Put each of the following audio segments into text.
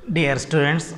dear students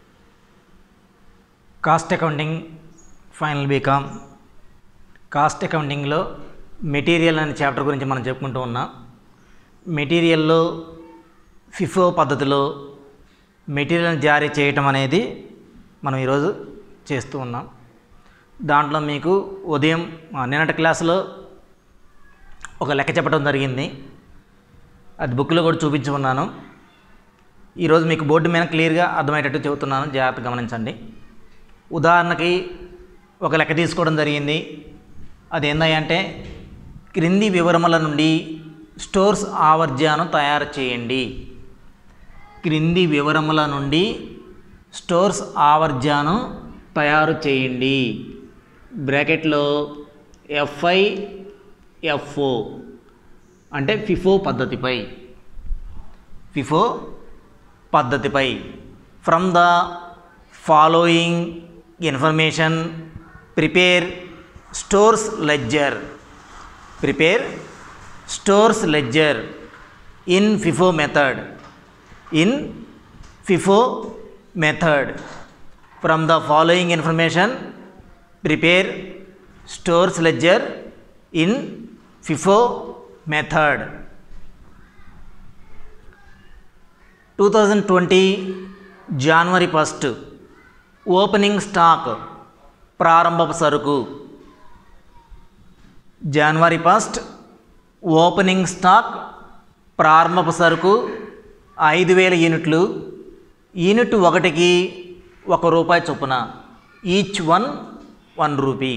cost accounting final BCom cost అకౌంటింగ్లో material అనే chapter గురించి మనం చెప్పుకుంటూ ఉన్నాం మెటీరియల్లో ఫిఫో పద్ధతిలో మెటీరియల్ని జారీ చేయటం అనేది మనం ఈరోజు చేస్తూ ఉన్నాం దాంట్లో మీకు ఉదయం ఆ, నిన్నటి క్లాసులో ఒక లెక్క చెప్పడం జరిగింది అది బుక్లో కూడా చూపించి ఉన్నాను ఈరోజు మీకు బోర్డు మీద క్లియర్గా అర్థమయ్యేటట్టు చెబుతున్నాను జాగ్రత్త గమనించండి ఉదాహరణకి ఒక లెక్క తీసుకోవడం జరిగింది అది ఏందంటే క్రింది వివరముల నుండి స్టోర్స్ ఆవర్జాను తయారు చేయండి క్రింది వివరముల నుండి స్టోర్స్ ఆవర్జాను తయారు చేయండి బ్రాకెట్లో ఎఫ్ఐ ఎఫ్ఓ అంటే ఫిఫో పద్ధతిపై ఫిఫో పద్ధతిపై from the following information prepare stores ledger prepare stores ledger in FIFO method in FIFO method from the following information prepare stores ledger in FIFO method two thousand twenty January first opening stock ప్రారంభపు సరుకు January first opening stock ప్రారంభపు సరుకు ఐదు వేల యూనిట్లు unit ఒకటికి ఒక రూపాయి చొప్పున each one one rupee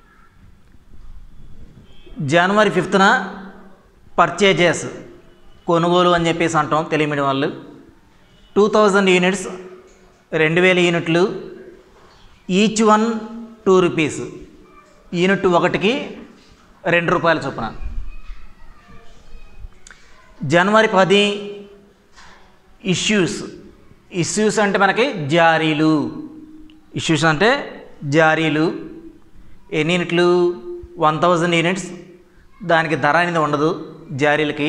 January ఫిఫ్త్న పర్చేజెస్ కొనుగోలు అని చెప్పేసి అంటాం తెలుగు మీడియం వాళ్ళు టూ థౌజండ్ యూనిట్స్ రెండు వేల యూనిట్లు each one two rupees unit ఒకటికి రెండు రూపాయల చొప్పున జనవరి పది ఇష్యూస్ ఇష్యూస్ అంటే మనకి జారీలు ఇష్యూస్ అంటే జారీలు ఎన్ని యూనిట్లు వన్ థౌజండ్ యూనిట్స్ దానికి ధర అనేది ఉండదు జారీలకి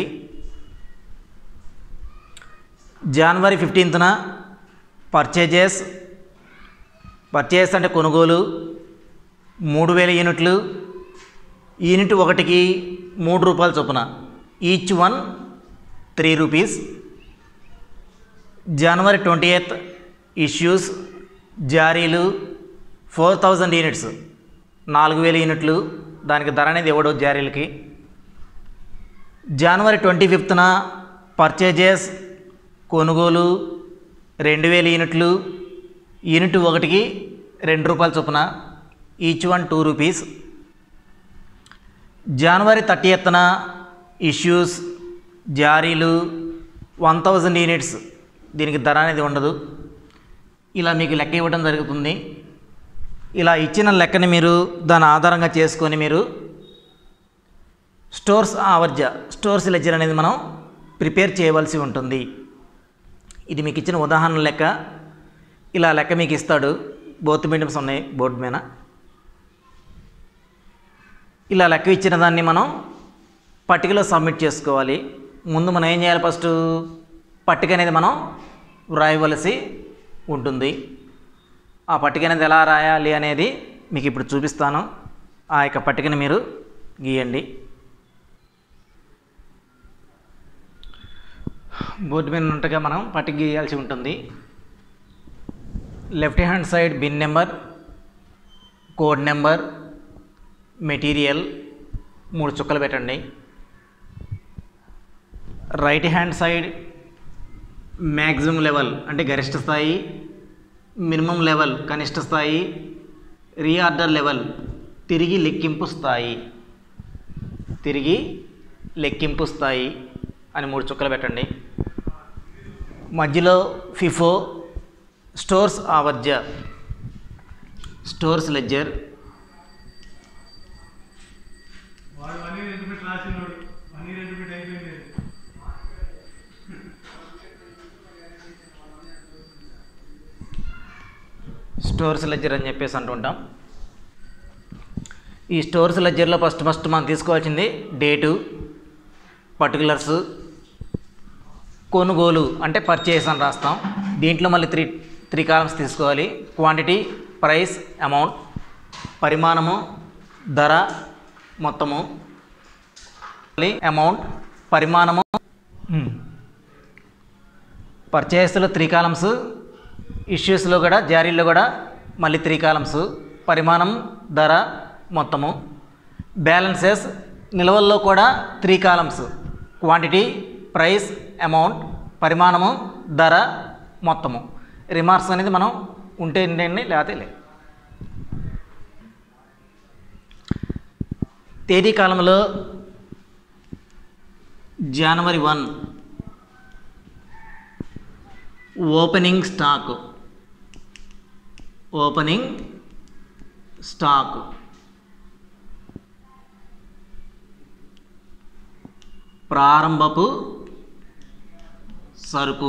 జనవరి ఫిఫ్టీన్త్న పర్చేజెస్ పర్చేస్ అంటే కొనుగోలు మూడు వేల యూనిట్లు యూనిట్ ఒకటికి మూడు రూపాయల చొప్పున each one three rupees January twenty eighth issues జారీలు ఫోర్ థౌజండ్ యూనిట్స్ నాలుగు వేల యూనిట్లు దానికి ధర అనేది ఇవ్వడు జారీలకి జనవరి ట్వంటీ ఫిఫ్త్న పర్చేజెస్ కొనుగోలు రెండు వేల యూనిట్లు యూనిట్ ఒకటికి రెండు రూపాయల చొప్పున each one two rupees January thirty ఎత్తున ఇష్యూస్ జారీలు వన్ థౌజండ్ యూనిట్స్ దీనికి ధర అనేది ఉండదు ఇలా మీకు లెక్క ఇవ్వడం జరుగుతుంది ఇలా ఇచ్చిన లెక్కని మీరు దాని ఆధారంగా చేసుకొని మీరు స్టోర్స్ ఆవర్జ స్టోర్స్ లెజర్ అనేది మనం ప్రిపేర్ చేయవలసి ఉంటుంది ఇది మీకు ఇచ్చిన ఉదాహరణ లెక్క ఇలా లెక్క మీకు ఇస్తాడు బోత్ మీడియంస్ ఉన్నాయి బోర్డు మీద ఇలా లెక్క ఇచ్చిన దాన్ని మనం పట్టికలో సబ్మిట్ చేసుకోవాలి ముందు మనం ఏం చేయాలి ఫస్ట్ పట్టిక అనేది మనం వ్రాయవలసి ఉంటుంది ఆ పట్టిక అనేది ఎలా రాయాలి అనేది మీకు ఇప్పుడు చూపిస్తాను ఆ యొక్క పట్టికని మీరు గీయండి బోర్డు మీద ఉన్నట్టుగా మనం పట్టిక గీయాల్సి ఉంటుంది left hand side bin number code number material మూడు చుక్కలు పెట్టండి right hand side maximum level అంటే గరిష్ట స్థాయి మినిమం లెవెల్ కనిష్ట స్థాయి రీఆర్డర్ లెవెల్ తిరిగి లెక్కింపు స్థాయి తిరిగి లెక్కింపు స్థాయి అని మూడు చుక్కలు పెట్టండి మధ్యలో ఫిఫో స్టోర్స్ ఆవర్జ స్టోర్స్ లెడ్జర్ వాడు వన్ ఇయర్ ఇంటర్మీడియట్ రాసినోడు వన్ ఇయర్ ఇంటర్మీడియట్ అయిపోయింది స్టోర్స్ లెడ్జర్ అని చెప్పేసి అంటుంటాం ఈ స్టోర్స్ లెడ్జర్లో ఫస్ట్ ఫస్ట్ మనం తీసుకోవాల్సింది డేటు పర్టికులర్స్ కొనుగోలు అంటే పర్చేస్ అని రాస్తాం దీంట్లో మళ్ళీ త్రీ త్రీ కాలమ్స్ తీసుకోవాలి క్వాంటిటీ ప్రైస్ అమౌంట్ పరిమాణము ధర మొత్తము అమౌంట్ పరిమాణము పర్చేస్లో త్రీ కాలమ్స్ ఇష్యూస్లో కూడా జారీలో కూడా మళ్ళీ త్రీ కాలమ్స్ పరిమాణం ధర మొత్తము బ్యాలెన్సెస్ నిల్వల్లో కూడా three columns quantity price amount పరిమాణము ధర మొత్తము రిమార్క్స్ అనేది మనం ఉంటే ఉండండి లేకపోతే లే తేదీ కాలంలో January one opening stock opening stock ప్రారంభపు సరుకు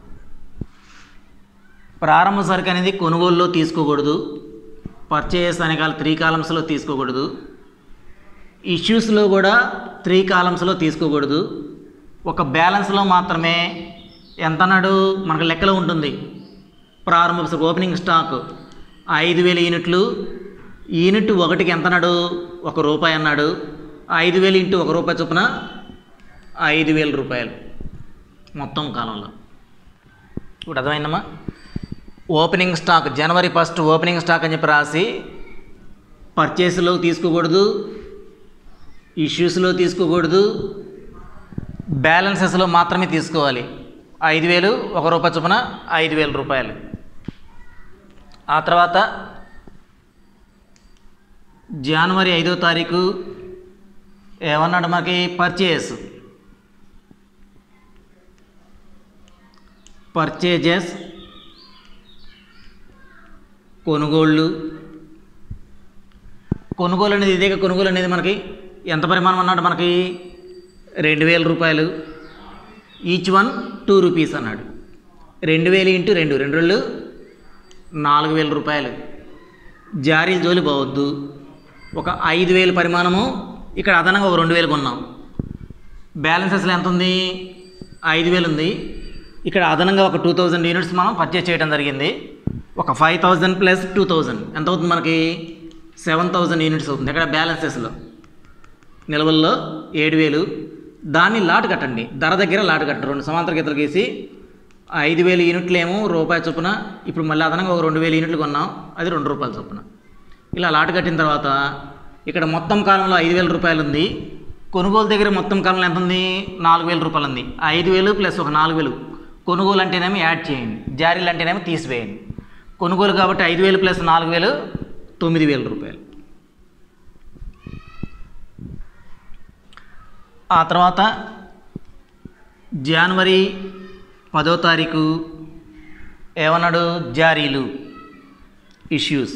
ప్రారంభ సరుకు అనేది కొనుగోలులో తీసుకోకూడదు పర్చేస్ అనే కాలం త్రీ కాలమ్స్లో తీసుకోకూడదు ఇష్యూస్లో కూడా త్రీ కాలమ్స్లో తీసుకోకూడదు ఒక బ్యాలెన్స్లో మాత్రమే ఎంత అన్నాడు మనకు లెక్కలో ఉంటుంది ప్రారంభ సరుకు ఓపెనింగ్ స్టాక్ ఐదు వేల యూనిట్లు యూనిట్ ఒకటికి ఎంత అన్నాడు ఒక రూపాయి అన్నాడు ఐదు వేలు ఇంటూ ఒక రూపాయి చొప్పున ఐదు వేల రూపాయలు మొత్తం కాలంలో ఇప్పుడు అర్థమైందమ్మా opening stock January first opening stock అని చెప్పి రాసి పర్చేస్లో తీసుకోకూడదు ఇష్యూస్లో తీసుకోకూడదు బ్యాలెన్సెస్లో మాత్రమే తీసుకోవాలి ఐదు వేలు ఒక రూపాయి చొప్పున ఐదు వేల రూపాయలు ఆ తర్వాత జనవరి ఐదో తారీఖు ఏమన్నాడు మనకి పర్చేస్ పర్చేజెస్ కొనుగోళ్ళు కొనుగోలు అనేది ఇదే కొనుగోలు అనేది మనకి ఎంత పరిమాణం అన్నాడు మనకి రెండు వేల రూపాయలు ఈచ్ వన్ టూ రూపీస్ అన్నాడు రెండు వేలు ఇంటూ రెండు రెండు రెండు నాలుగు వేల రూపాయలు జారీల జోలి పోవద్దు ఒక ఐదు వేలు పరిమాణము ఇక్కడ అదనంగా ఒక రెండు వేలు కొన్నాం బ్యాలెన్స్ అసలు ఎంత ఉంది ఐదు వేలు ఉంది ఇక్కడ అదనంగా ఒక టూ థౌజండ్ యూనిట్స్ మనం పర్చేస్ చేయడం జరిగింది ఒక five thousand plus two thousand ఎంత అవుతుంది మనకి సెవెన్ థౌజండ్ యూనిట్స్ అవుతుంది ఇక్కడ బ్యాలెన్సెస్లో నిల్వల్లో ఏడు వేలు దాన్ని లాట్ కట్టండి ధర దగ్గర లాట్ కట్టండి రెండు సమాంతర గీతలు గీసి ఐదు వేలు యూనిట్లు ఏమో రూపాయి చొప్పున ఇప్పుడు మళ్ళీ అదనంగా ఒక రెండు వేలు యూనిట్లు కొన్నాం అది రెండు రూపాయల చొప్పున ఇలా లాట్ కట్టిన తర్వాత ఇక్కడ మొత్తం కాలంలో ఐదు వేల రూపాయలు ఉంది కొనుగోలు దగ్గర మొత్తం కాలంలో ఎంత ఉంది నాలుగు వేల రూపాయలు ఉంది ఐదు వేలు ప్లస్ ఒక నాలుగు వేలు కొనుగోలు అంటేనేమో యాడ్ చేయండి జారీలు అంటేనేమో తీసివేయండి కొనుగోలు కాబట్టి ఐదు వేలు ప్లస్ నాలుగు వేలు తొమ్మిది వేల రూపాయలు ఆ తర్వాత జనవరి పదో తారీఖు ఏమన్నాడు జారీలు ఇష్యూస్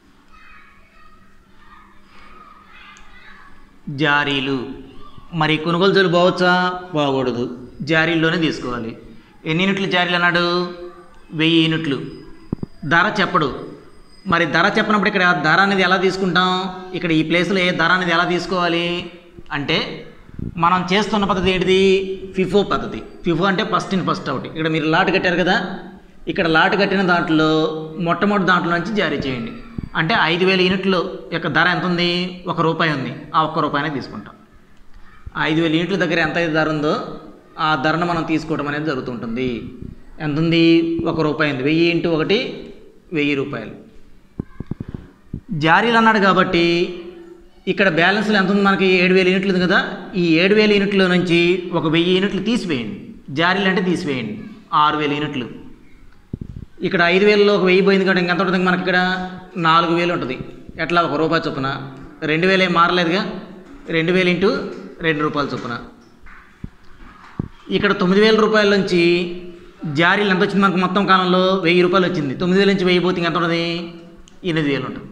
జారీలు మరి కొనుగోలు జోలు పోవచ్చా పోకూడదు జారీల్లోనే తీసుకోవాలి ఎన్ని యూనిట్లు జారీలు అన్నాడు వెయ్యి యూనిట్లు ధర చెప్పడు మరి ధర చెప్పినప్పుడు ఇక్కడ ధర అనేది ఎలా తీసుకుంటాం ఇక్కడ ఈ ప్లేస్లో ఏ ధర అనేది ఎలా తీసుకోవాలి అంటే మనం చేస్తున్న పద్ధతి ఏంటిది ఫిఫో పద్ధతి ఫిఫో అంటే ఫస్ట్ ఇన్ ఫస్ట్ అవుట్ ఇక్కడ మీరు లాట్ కట్టారు కదా ఇక్కడ లాట్ కట్టిన దాంట్లో మొట్టమొదటి దాంట్లో నుంచి జారీ చేయండి అంటే ఐదు వేల యూనిట్లు యొక్క ధర ఎంత ఉంది ఒక రూపాయి ఉంది ఆ ఒక్క రూపాయనే తీసుకుంటాం ఐదు వేల యూనిట్ల దగ్గర ఎంత అయితే ధర ఉందో ఆ ధరను మనం తీసుకోవడం అనేది జరుగుతుంటుంది ఎంత ఉంది ఒక రూపాయి ఉంది వెయ్యి ఇంటూ ఒకటి వెయ్యి రూపాయలు జారీలు అన్నాడు కాబట్టి ఇక్కడ బ్యాలెన్స్లో ఎంత ఉంది మనకి ఏడు వేల యూనిట్లు ఉంది కదా ఈ ఏడు వేల యూనిట్ల నుంచి ఒక వెయ్యి యూనిట్లు తీసివేయండి జారీలు అంటే తీసివేయండి ఆరు వేల యూనిట్లు ఇక్కడ ఐదు వేలలో ఒక వెయ్యి పోయింది కాబట్టి ఇంకెంత ఉంటుంది మనకి ఇక్కడ నాలుగు వేలు ఉంటుంది ఎట్లా ఒక రూపాయి చొప్పున రెండు వేలు ఏం మారలేదుగా రెండు వేలు ఇంటూ రెండు రూపాయల చొప్పున ఇక్కడ తొమ్మిది వేల రూపాయల నుంచి జారీలు ఎంత వచ్చింది మనకు మొత్తం కాలంలో వెయ్యి రూపాయలు వచ్చింది తొమ్మిది వేల నుంచి వెయ్యి పోతే ఎంత ఉంటుంది ఎనిమిది వేలు ఉంటుంది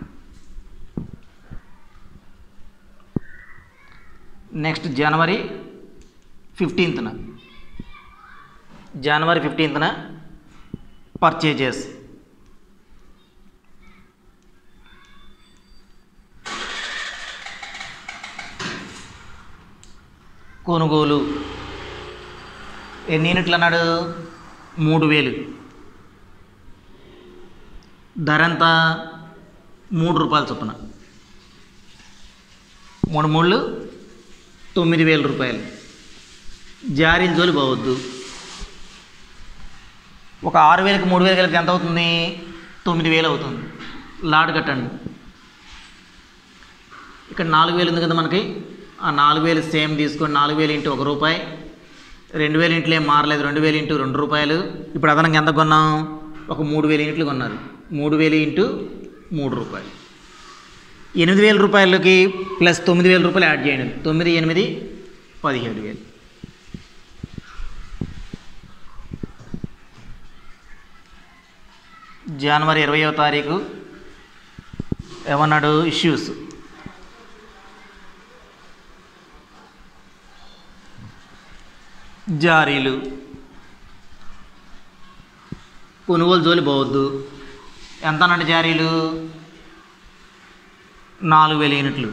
నెక్స్ట్ జనవరి ఫిఫ్టీన్త్న జనవరి ఫిఫ్టీన్త్న పర్చేజెస్ కొనుగోలు ఎన్ని యూనిట్లు అన్నాడు మూడు వేలు ధర ఎంత మూడు రూపాయల చొప్పున మూడు మూడు తొమ్మిది వేల రూపాయలు జారీల జోలి పోవద్దు ఒక ఆరు వేలకు మూడు వేలు కలిపి ఎంత అవుతుంది తొమ్మిది వేలు అవుతుంది లాడ్ కట్టండి ఇక్కడ నాలుగు వేలు ఉంది కదా మనకి ఆ నాలుగు వేలు సేమ్ తీసుకొని నాలుగు వేలు ఇంటూ ఒక రూపాయి రెండు వేలు ఇంట్లో ఏం మారలేదు రెండు వేలు ఇంటూ రెండు రూపాయలు ఇప్పుడు అదనంగా ఎంత కొన్నాం ఒక మూడు వేలు ఇంట్లు కొన్నారు మూడు వేలు ఇంటూ మూడు రూపాయలు ఎనిమిది వేల రూపాయలకి ప్లస్ తొమ్మిది వేల రూపాయలు యాడ్ చేయండి తొమ్మిది ఎనిమిది పదిహేడు వేలు జనవరి ఇరవయో తారీఖు ఏమన్నాడు ఇష్యూస్ జారీలు కొనుగోలు జోలి పోవద్దు ఎంత అన్నట్టు జారీలు నాలుగు వేల యూనిట్లు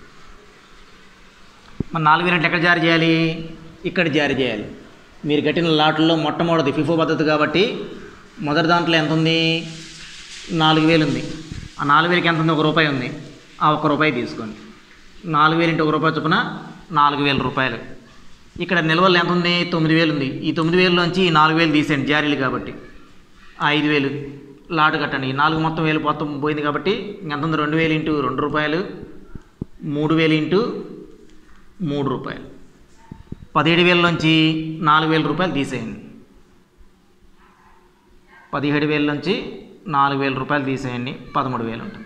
మరి నాలుగు వేల యూనిట్లు ఎక్కడ జారీ చేయాలి ఇక్కడ జారీ చేయాలి మీరు కట్టిన లాట్లో మొట్టమొదటిది ఫిఫో పద్ధతి కాబట్టి మొదటి దాంట్లో ఎంత ఉంది నాలుగు వేలు ఉంది ఆ నాలుగు వేలకి ఎంత ఉంది ఒక రూపాయి ఉంది ఆ ఒక్క రూపాయి తీసుకోండి నాలుగు వేలు ఇంటి ఒక రూపాయి చొప్పున నాలుగు వేల రూపాయలు ఇక్కడ నిల్వలు ఎంత ఉంది తొమ్మిది వేలు ఉంది ఈ తొమ్మిది వేలలోంచి ఈ నాలుగు వేలు తీసేయండి జారీలు కాబట్టి ఆ ఐదు వేలు లాట్ కట్టండి ఈ నాలుగు మొత్తం వేలు మొత్తం పోయింది కాబట్టి ఎంత ఉంది రెండు వేలు ఇంటూ రెండు రూపాయలు మూడు వేలు ఇంటూ మూడు రూపాయలు పదిహేడు వేలలోంచి నాలుగు వేల రూపాయలు తీసేయండి పదిహేడు వేల నుంచి నాలుగు వేల రూపాయలు తీసేయండి పదమూడు వేలు ఉంటుంది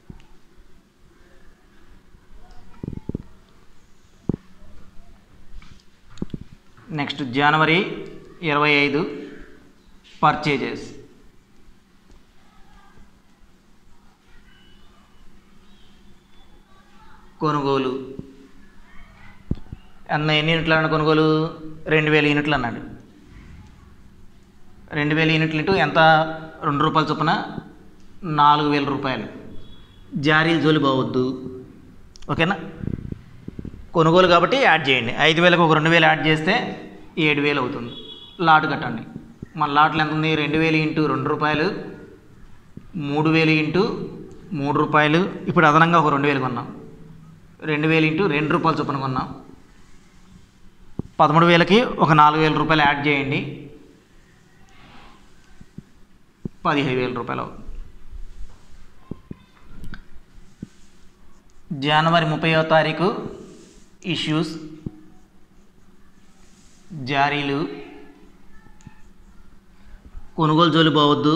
నెక్స్ట్ జనవరి ఇరవై ఐదు పర్చేజెస్ కొనుగోలు అన్న ఎన్ని యూనిట్లు అన్నాడు కొనుగోలు రెండు వేల యూనిట్లు అన్నాడు రెండు వేల యూనిట్లు ఇంటూ ఎంత రెండు రూపాయల చొప్పున నాలుగు వేల రూపాయలు జారీలు జోలి పోవద్దు ఓకేనా కొనుగోలు కాబట్టి యాడ్ చేయండి ఐదు వేలకు ఒక రెండు వేలు యాడ్ చేస్తే ఏడు వేలు అవుతుంది లాట్ కట్టండి మన లాట్లో ఎంత ఉంది రెండు వేలు ఇంటూ రెండు రూపాయలు మూడు వేలు ఇంటూ మూడు రూపాయలు ఇప్పుడు అదనంగా ఒక రెండు వేలు కొన్నాం రెండు వేలు ఇంటూ రెండు రూపాయలు చొప్పున కొన్నాం పదమూడు వేలకి ఒక నాలుగు వేల రూపాయలు యాడ్ చేయండి పదిహేను వేల రూపాయలు అవుతుంది జనవరి ముప్పైవ తారీఖు ఇష్యూస్ జారీలు కొనుగోలు జోలి పోవద్దు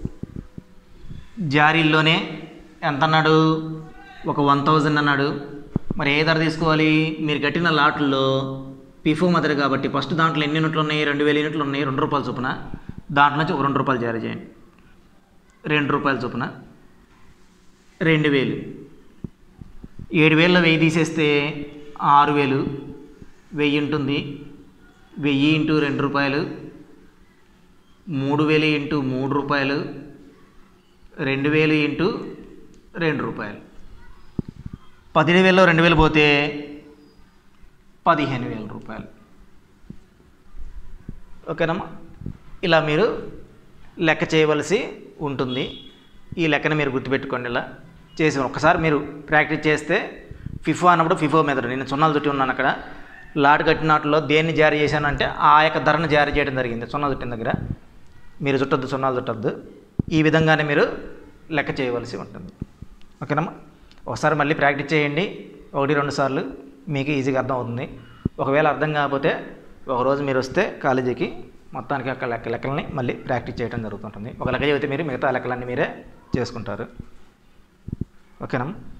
జారీల్లోనే ఎంత అన్నాడు ఒక వన్ థౌజండ్ అన్నాడు మరి ఏ ధర తీసుకోవాలి మీరు కట్టిన లాట్లో పిఫో మదర్ కాబట్టి ఫస్ట్ దాంట్లో ఎన్ని యూనిట్లు ఉన్నాయి రెండు వేల యూనిట్లు ఉన్నాయి రెండు రూపాయల చొప్పున దాంట్లో నుంచి ఒక రెండు రూపాయలు జారీ చేయండి రెండు రూపాయల చొప్పున రెండు వేలు ఏడు వేలలో వెయ్యి తీసేస్తే ఆరు వేలు వెయ్యి ఉంటుంది వెయ్యి ఇంటూ రెండు రూపాయలు మూడు వేలు ఇంటూ మూడు రూపాయలు రెండు వేలు ఇంటూ రెండు రూపాయలు పదిహేను వేలలో రెండు వేలు పోతే పదిహేను వేల రూపాయలు ఓకేనమ్మా ఇలా మీరు లెక్క చేయవలసి ఉంటుంది ఈ లెక్కను మీరు గుర్తుపెట్టుకోండి ఇలా చేసి ఒకసారి మీరు ప్రాక్టీస్ చేస్తే ఫిఫో అన్నప్పుడు ఫిఫో మెథడ్ నేను సున్నాలు చుట్టి ఉన్నాను అక్కడ లాట్ కట్టినట్లో దేన్ని జారీ చేశానంటే ఆ యొక్క ధరను జారీ చేయడం జరిగింది సున్నా చుట్టిన దగ్గర మీరు చుట్టొద్దు సున్నాలు చుట్టొద్దు ఈ విధంగానే మీరు లెక్క చేయవలసి ఉంటుంది ఓకేనమ్మా ఒకసారి మళ్ళీ ప్రాక్టీస్ చేయండి ఒకటి రెండు సార్లు మీకు ఈజీగా అర్థం అవుతుంది ఒకవేళ అర్థం కాకపోతే ఒకరోజు మీరు వస్తే కాలేజీకి మొత్తానికి ఒక లెక్క లెక్కలని మళ్ళీ ప్రాక్టీస్ చేయడం జరుగుతుంటుంది ఒక లెక్క చెబితే మీరు మిగతా లెక్కలన్నీ మీరే చేసుకుంటారు ఓకేనమ్మా